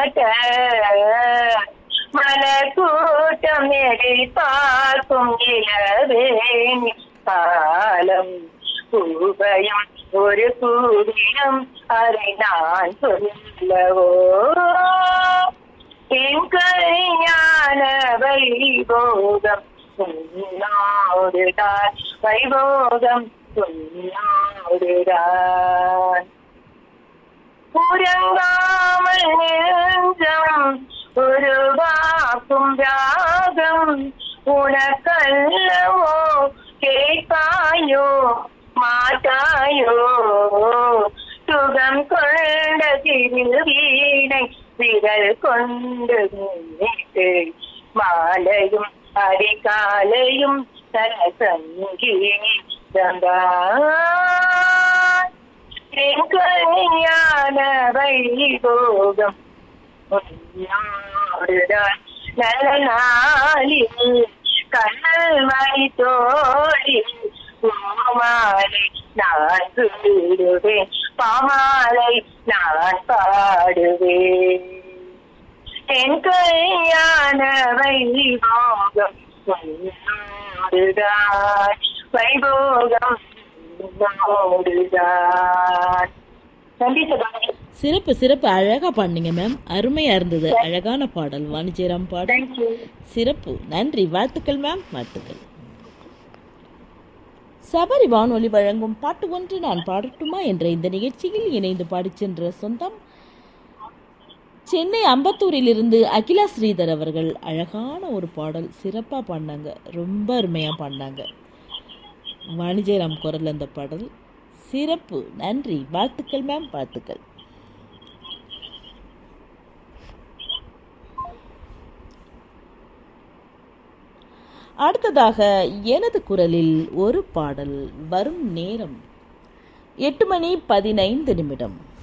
காட்ட மலர் கூட்டம் எதிர்பார்க்கும் இளவேணி காலம் பூபயம் ஒரு பூவினம் அதை நான் சொல்லவோ என் கல்யாண வைபோகம் உன்னோடுதான் வைபோகம் உன்னோடுதான் உறங்காமல் நெஞ்சம் உருவாக்கும் ராகம் உனக்கல்லவோ கேட்பாயோ மாட்டாயோ சுகம் கொண்ட திருவீணை விரல் கொண்டு மீட்டு மாலையும் அதிகாலையும் தரசங்கீதந்தான் கல்யாண வைபோகம் உன்னோடுதான் நல்ல நாளில் கண்ணல் மணி தோழில் பூமாலை நான் கூடுவேன் பாமாலை நான் பாடுவேன் என் கல்யாண வைபோகம் உன்னோடுதான் வைபோகம் உன்னோடுதான் நன்றி சபானி சிறப்பு சிறப்பு அழகா பாடுனீங்க மேம் அருமையா இருந்தது அழகான பாடல் வாணிஜெயராம் பாடல் தேங்க்யூ சிறப்பு நன்றி வாழ்த்துக்கள் மேம் வாழ்த்துக்கள் சபரி வானொலி வழங்கும் பாட்டு ஒன்று நான் பாடட்டுமா என்ற இந்த நிகழ்ச்சியில் இணைந்து பாடிச் சென்ற சொந்தம் சென்னை அம்பத்தூரிலிருந்து அகிலா ஸ்ரீதர் அவர்கள் அழகான ஒரு பாடல் சிறப்பாக பாடினாங்க ரொம்ப அருமையாக பாடினாங்க வாணிஜெயராம் குரல் அந்த பாடல் சிறப்பு நன்றி வாழ்த்துக்கள் மேம் வாழ்த்துக்கள் அடுத்ததாக எனது குரலில் ஒரு பாடல் வரும் நேரம் எட்டு மணி பதினைந்து நிமிடம்